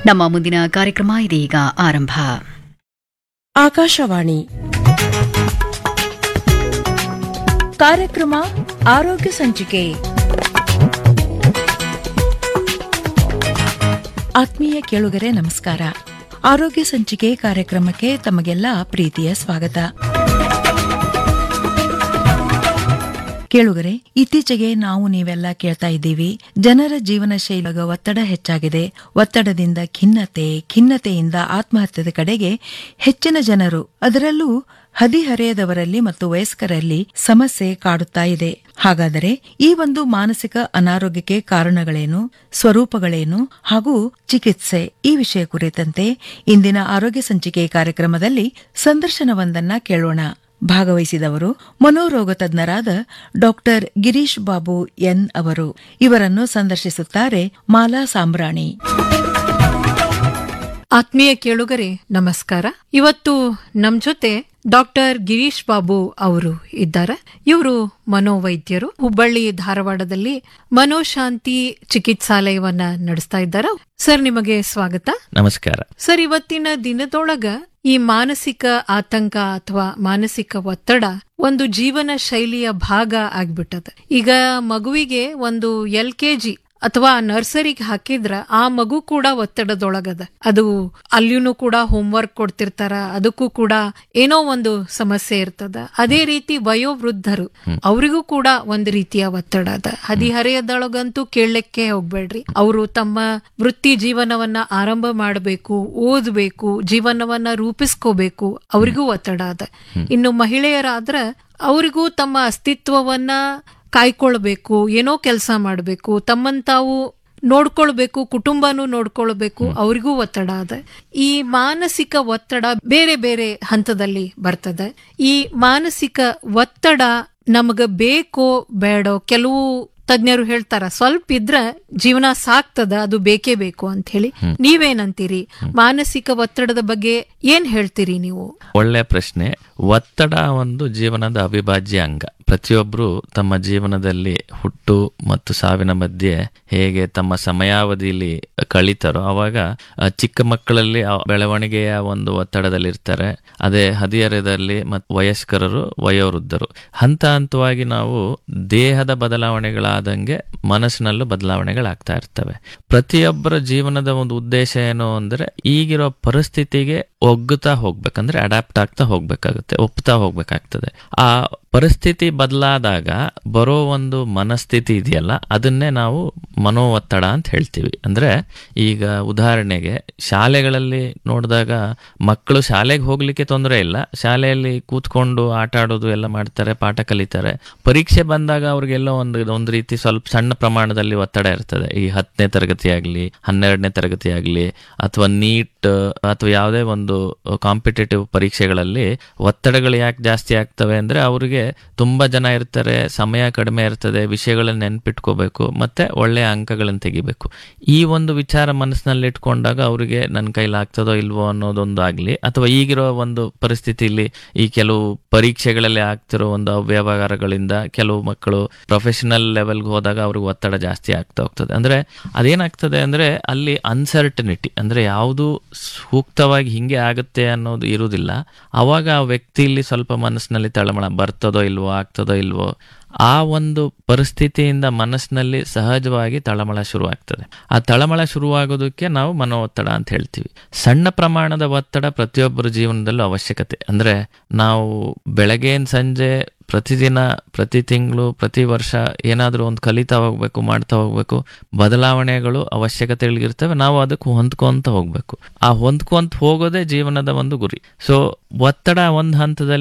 ನಮ್ಮ ಮುಂದಿನ ಕಾರ್ಯಕ್ರಮ ಇದೀಗ ಆರಂಭ ಆಕಾಶವಾಣಿ ಕಾರ್ಯಕ್ರಮ ಆರೋಗ್ಯ ಸಂಚಿಕೆ ಆತ್ಮೀಯ ಕೇಳುಗರೆ ನಮಸ್ಕಾರ ಆರೋಗ್ಯ ಸಂಚಿಕೆ ಕಾರ್ಯಕ್ರಮಕ್ಕೆ ತಮಗೆಲ್ಲ ಪ್ರೀತಿಯ ಸ್ವಾಗತ ಕೇಳುಗರೆ ಇತ್ತೀಚೆಗೆ ನಾವು ನೀವೆಲ್ಲ ಕೇಳ್ತಾ ಇದ್ದೀವಿ ಜನರ ಜೀವನ ಶೈಲಿಗ ಒತ್ತಡ ಹೆಚ್ಚಾಗಿದೆ ಒತ್ತಡದಿಂದ ಖಿನ್ನತೆ ಖಿನ್ನತೆಯಿಂದ ಆತ್ಮಹತ್ಯದ ಕಡೆಗೆ ಹೆಚ್ಚಿನ ಜನರು ಅದರಲ್ಲೂ ಹದಿಹರೆಯದವರಲ್ಲಿ ಮತ್ತು ವಯಸ್ಕರಲ್ಲಿ ಸಮಸ್ಯೆ ಕಾಡುತ್ತಾ ಇದೆ ಹಾಗಾದರೆ ಈ ಒಂದು ಮಾನಸಿಕ ಅನಾರೋಗ್ಯಕ್ಕೆ ಕಾರಣಗಳೇನು ಸ್ವರೂಪಗಳೇನು ಹಾಗೂ ಚಿಕಿತ್ಸೆ ಈ ವಿಷಯ ಕುರಿತಂತೆ ಇಂದಿನ ಆರೋಗ್ಯ ಸಂಚಿಕೆ ಕಾರ್ಯಕ್ರಮದಲ್ಲಿ ಸಂದರ್ಶನವೊಂದನ್ನ ಕೇಳೋಣ ಭಾಗವಹಿಸಿದವರು ಮನೋರೋಗ ತಜ್ಞರಾದ ಡಾಕ್ಟರ್ ಗಿರೀಶ್ ಬಾಬು ಎನ್ ಅವರು ಇವರನ್ನು ಸಂದರ್ಶಿಸುತ್ತಾರೆ ಮಾಲಾ ಸಾಂಬ್ರಾಣಿ ಆತ್ಮೀಯ ಕೇಳುಗರೆ ನಮಸ್ಕಾರ ಇವತ್ತು ನಮ್ ಜೊತೆ ಡಾಕ್ಟರ್ ಗಿರೀಶ್ ಬಾಬು ಅವರು ಇದ್ದಾರೆ ಇವರು ಮನೋವೈದ್ಯರು ಹುಬ್ಬಳ್ಳಿ ಧಾರವಾಡದಲ್ಲಿ ಮನೋಶಾಂತಿ ಚಿಕಿತ್ಸಾಲಯವನ್ನ ನಡೆಸ್ತಾ ಇದ್ದಾರೆ ಸರ್ ನಿಮಗೆ ಸ್ವಾಗತ ನಮಸ್ಕಾರ ಸರ್ ಇವತ್ತಿನ ದಿನದೊಳಗ ಈ ಮಾನಸಿಕ ಆತಂಕ ಅಥವಾ ಮಾನಸಿಕ ಒತ್ತಡ ಒಂದು ಜೀವನ ಶೈಲಿಯ ಭಾಗ ಆಗ್ಬಿಟ್ಟದ ಈಗ ಮಗುವಿಗೆ ಒಂದು ಎಲ್ ಕೆ ಜಿ ಅಥವಾ ನರ್ಸರಿಗೆ ಹಾಕಿದ್ರ ಆ ಮಗು ಕೂಡ ಒತ್ತಡದೊಳಗದ ಅದು ಅಲ್ಲಿಯೂ ಕೂಡ ಹೋಮ್ವರ್ಕ್ ಕೊಡ್ತಿರ್ತಾರ ಅದಕ್ಕೂ ಕೂಡ ಏನೋ ಒಂದು ಸಮಸ್ಯೆ ಇರ್ತದ ಅದೇ ರೀತಿ ವಯೋವೃದ್ಧರು ಅವರಿಗೂ ಕೂಡ ಒಂದು ರೀತಿಯ ಒತ್ತಡ ಅದ ಹದಿಹರೆಯದೊಳಗಂತೂ ಕೇಳಲಿಕ್ಕೆ ಹೋಗ್ಬೇಡ್ರಿ ಅವರು ತಮ್ಮ ವೃತ್ತಿ ಜೀವನವನ್ನ ಆರಂಭ ಮಾಡಬೇಕು ಓದಬೇಕು ಜೀವನವನ್ನ ರೂಪಿಸ್ಕೋಬೇಕು ಅವರಿಗೂ ಒತ್ತಡ ಅದ ಇನ್ನು ಮಹಿಳೆಯರಾದ್ರ ಅವರಿಗೂ ತಮ್ಮ ಅಸ್ತಿತ್ವವನ್ನ ಕಾಯ್ಕೊಳ್ಬೇಕು ಏನೋ ಕೆಲಸ ಮಾಡಬೇಕು ತಮ್ಮನ್ ತಾವು ನೋಡ್ಕೊಳ್ಬೇಕು ಕುಟುಂಬನೂ ನೋಡ್ಕೊಳ್ಬೇಕು ಅವರಿಗೂ ಒತ್ತಡ ಅದ ಈ ಮಾನಸಿಕ ಒತ್ತಡ ಬೇರೆ ಬೇರೆ ಹಂತದಲ್ಲಿ ಬರ್ತದೆ ಈ ಮಾನಸಿಕ ಒತ್ತಡ ನಮಗ ಬೇಕೋ ಬೇಡೋ ಕೆಲವು ತಜ್ಞರು ಹೇಳ್ತಾರ ಸ್ವಲ್ಪ ಇದ್ರ ಜೀವನ ಸಾಕ್ತದ ಅದು ಬೇಕೇ ಬೇಕು ಅಂತ ಹೇಳಿ ನೀವೇನಂತೀರಿ ಮಾನಸಿಕ ಒತ್ತಡದ ಬಗ್ಗೆ ಏನ್ ಹೇಳ್ತೀರಿ ನೀವು ಒಳ್ಳೆ ಪ್ರಶ್ನೆ ಒತ್ತಡ ಒಂದು ಜೀವನದ ಅವಿಭಾಜ್ಯ ಅಂಗ ಪ್ರತಿಯೊಬ್ಬರು ತಮ್ಮ ಜೀವನದಲ್ಲಿ ಹುಟ್ಟು ಮತ್ತು ಸಾವಿನ ಮಧ್ಯೆ ಹೇಗೆ ತಮ್ಮ ಸಮಯಾವಧಿಯಲ್ಲಿ ಕಳೀತಾರೋ ಅವಾಗ ಆ, ಚಿಕ್ಕ ಮಕ್ಕಳಲ್ಲಿ ಆ ಬೆಳವಣಿಗೆಯ ಒಂದು ಒತ್ತಡದಲ್ಲಿರ್ತಾರೆ ಅದೇ ಹದಿಹರೆಯದಲ್ಲಿ ಮತ್ತು ವಯಸ್ಕರರು ವಯೋವೃದ್ಧರು ಹಂತ ಹಂತವಾಗಿ ನಾವು ದೇಹದ ಬದಲಾವಣೆಗಳಾದಂಗೆ ಮನಸ್ಸಿನಲ್ಲೂ ಬದಲಾವಣೆಗಳಾಗ್ತಾ ಇರ್ತವೆ ಪ್ರತಿಯೊಬ್ಬರ ಜೀವನದ ಒಂದು ಉದ್ದೇಶ ಏನು ಅಂದ್ರೆ ಈಗಿರೋ ಪರಿಸ್ಥಿತಿಗೆ ಒಗ್ಗುತ್ತಾ ಹೋಗ್ಬೇಕಂದ್ರೆ ಅಡಾಪ್ಟ್ ಆಗ್ತಾ ಹೋಗ್ಬೇಕಾಗುತ್ತೆ ಒಪ್ತಾ ಹೋಗ್ಬೇಕಾಗ್ತದೆ ಆ ಪರಿಸ್ಥಿತಿ ಬದಲಾದಾಗ ಬರೋ ಒಂದು ಮನಸ್ಥಿತಿ ಇದೆಯಲ್ಲ ಅದನ್ನೇ ನಾವು ಮನೋ ಒತ್ತಡ ಅಂತ ಹೇಳ್ತೀವಿ ಅಂದ್ರೆ ಈಗ ಉದಾಹರಣೆಗೆ ಶಾಲೆಗಳಲ್ಲಿ ನೋಡಿದಾಗ ಮಕ್ಕಳು ಶಾಲೆಗೆ ಹೋಗ್ಲಿಕ್ಕೆ ತೊಂದರೆ ಇಲ್ಲ ಶಾಲೆಯಲ್ಲಿ ಕೂತ್ಕೊಂಡು ಆಟ ಆಡೋದು ಎಲ್ಲ ಮಾಡ್ತಾರೆ ಪಾಠ ಕಲಿತಾರೆ ಪರೀಕ್ಷೆ ಬಂದಾಗ ಅವ್ರಿಗೆಲ್ಲೋ ಒಂದು ಒಂದು ರೀತಿ ಸ್ವಲ್ಪ ಸಣ್ಣ ಪ್ರಮಾಣದಲ್ಲಿ ಒತ್ತಡ ಇರ್ತದೆ ಈ ಹತ್ತನೇ ತರಗತಿ ಆಗಲಿ ಹನ್ನೆರಡನೇ ತರಗತಿ ಆಗಲಿ ಅಥವಾ ನೀಟ್ ಅಥವಾ ಯಾವುದೇ ಒಂದು ಕಾಂಪಿಟೇಟಿವ್ ಪರೀಕ್ಷೆಗಳಲ್ಲಿ ಒತ್ತಡಗಳು ಯಾಕೆ ಜಾಸ್ತಿ ಆಗ್ತವೆ ಅಂದ್ರೆ ಅವ್ರಿಗೆ ತುಂಬಾ ಜನ ಇರ್ತಾರೆ ಸಮಯ ಕಡಿಮೆ ಇರ್ತದೆ ವಿಷಯಗಳನ್ನ ನೆನ್ಪಿಟ್ಕೋಬೇಕು ಮತ್ತೆ ಒಳ್ಳೆಯ ಅಂಕಗಳನ್ನು ತೆಗಿಬೇಕು ಈ ಒಂದು ವಿಚಾರ ಮನಸ್ಸಿನಲ್ಲಿ ಇಟ್ಕೊಂಡಾಗ ಅವರಿಗೆ ನನ್ನ ಕೈಲಿ ಆಗ್ತದೋ ಇಲ್ವೋ ಅನ್ನೋದೊಂದು ಆಗ್ಲಿ ಅಥವಾ ಈಗಿರೋ ಒಂದು ಪರಿಸ್ಥಿತಿಯಲ್ಲಿ ಈ ಕೆಲವು ಪರೀಕ್ಷೆಗಳಲ್ಲಿ ಆಗ್ತಿರೋ ಒಂದು ಅವ್ಯವಹಾರಗಳಿಂದ ಕೆಲವು ಮಕ್ಕಳು ಪ್ರೊಫೆಷನಲ್ ಲೆವೆಲ್ಗೆ ಹೋದಾಗ ಅವ್ರಿಗೆ ಒತ್ತಡ ಜಾಸ್ತಿ ಆಗ್ತಾ ಹೋಗ್ತದೆ ಅಂದ್ರೆ ಅದೇನಾಗ್ತದೆ ಅಂದ್ರೆ ಅಲ್ಲಿ ಅನ್ಸರ್ಟನಿಟಿ ಅಂದ್ರೆ ಯಾವುದು ಸೂಕ್ತವಾಗಿ ಹಿಂಗೆ ಆಗುತ್ತೆ ಅನ್ನೋದು ಇರುವುದಿಲ್ಲ ಅವಾಗ ಆ ವ್ಯಕ್ತಿಯಲ್ಲಿ ಸ್ವಲ್ಪ ಮನಸ್ಸಿನಲ್ಲಿ ತಳಮಳ ಬರ್ತದೋ ಇಲ್ವೋ ಆಗ್ತದೋ ಇಲ್ವೋ ಆ ಒಂದು ಪರಿಸ್ಥಿತಿಯಿಂದ ಮನಸ್ಸಿನಲ್ಲಿ ಸಹಜವಾಗಿ ತಳಮಳ ಶುರುವಾಗ್ತದೆ ಆ ತಳಮಳ ಶುರುವಾಗೋದಕ್ಕೆ ನಾವು ಮನೋ ಒತ್ತಡ ಅಂತ ಹೇಳ್ತೀವಿ ಸಣ್ಣ ಪ್ರಮಾಣದ ಒತ್ತಡ ಪ್ರತಿಯೊಬ್ಬರ ಜೀವನದಲ್ಲೂ ಅವಶ್ಯಕತೆ ಅಂದ್ರೆ ನಾವು ಬೆಳಗ್ಗೆಯಿಂದ ಸಂಜೆ ಪ್ರತಿದಿನ ಪ್ರತಿ ತಿಂಗಳು ಪ್ರತಿ ವರ್ಷ ಏನಾದರೂ ಒಂದು ಕಲಿತಾ ಹೋಗ್ಬೇಕು ಮಾಡ್ತಾ ಹೋಗ್ಬೇಕು ಬದಲಾವಣೆಗಳು ಅವಶ್ಯಕತೆಗಳಿರ್ತವೆ ನಾವು ಅದಕ್ಕೆ ಹೊಂದ್ಕೊಂತ ಹೋಗ್ಬೇಕು ಆ ಹೊಂದ್ಕೊಂತ ಹೋಗೋದೇ ಜೀವನದ ಒಂದು ಗುರಿ ಸೊ ಒತ್ತಡ ಒಂದು ಹಂತದಲ್ಲಿ